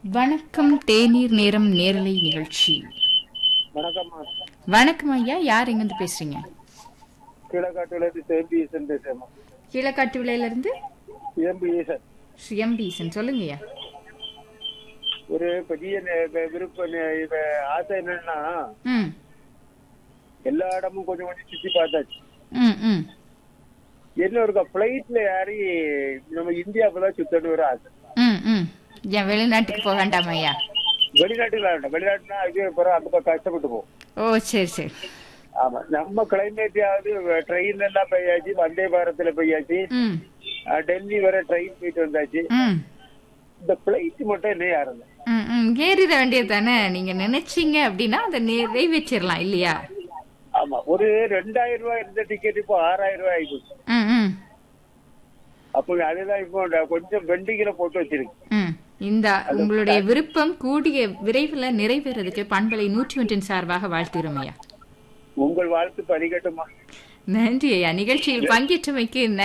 வணக்கம் தேநீர் நேரம் நேரலை நிகழ்ச்சி வணக்கம்மா வணக்கம் ஐயா யார் எங்கிருந்து பேசுறீங்க கீழக்காட்டுல இருந்து சேம்பி ஈசன் பேசுறேம்மா கீழக்காட்டு விலையில இருந்து சேம்பி ஈசன் சிஎம்பீசன் சொல்லுங்க ஐயா ஒரு பெரிய நெ- வெ- விருப்பம் நெ- இது ஆசை என்னன்னா ம் எல்லா இடமும் கொஞ்சம் கொஞ்சம் சுத்தி பார்த்தாச்சு ம் ம் என்ன ஒரு பிளைட்ல ஏறி நம்ம இந்தியாவுல சுத்தணும் ஒரு ஆசை ம் ம் ஏன் வெளிநாட்டுக்கு போக வேண்டாமா ஐயா வெளிநாட்டுல வேண்டாம் வெளிநாட்டுனா அது பிறகு அந்த பக்கம் கஷ்டப்பட்டு போகும் ஓ சரி சரி ஆமா நம்ம கிளைமேட்டையாவது ட்ரெயின் எல்லாம் போயாச்சு வந்தே பாரத்ல போயாச்சு ம் அஹ் டெல்லி வர ட்ரெயின் போயிட்டு வந்தாச்சு ம் இந்த பிளைட் மட்டும் என்ன யாருங்க ம் ம் ஏறிட வேண்டியது தானே நீங்க நினைச்சீங்க அப்படின்னா அதை நிறைவேற்றிடலாம் இல்லையா ஆமா ஒரு ரெண்டாயிரம் ரூபாய் இருந்த டிக்கெட் இப்போ ஆறாயிரம் ரூபாய் ஆயிப்போச்சு ம் ம் அப்போ அதுதான் இப்போ நான் கொஞ்சம் பெண்டிங்ல போட்டு வச்சிருக்கு ம் இந்த உங்களுடைய விருப்பம் கூடிய விரைவில் நிறைவேறதுக்கு பண்பலை நூற்றி ஒன்றின் சார்பாக வாழ்த்துகிறோம் ஐயா உங்கள் வாழ்த்து பறிகட்டுமா நன்றி ஐயா நிகழ்ச்சியில் பங்கேற்றமைக்கு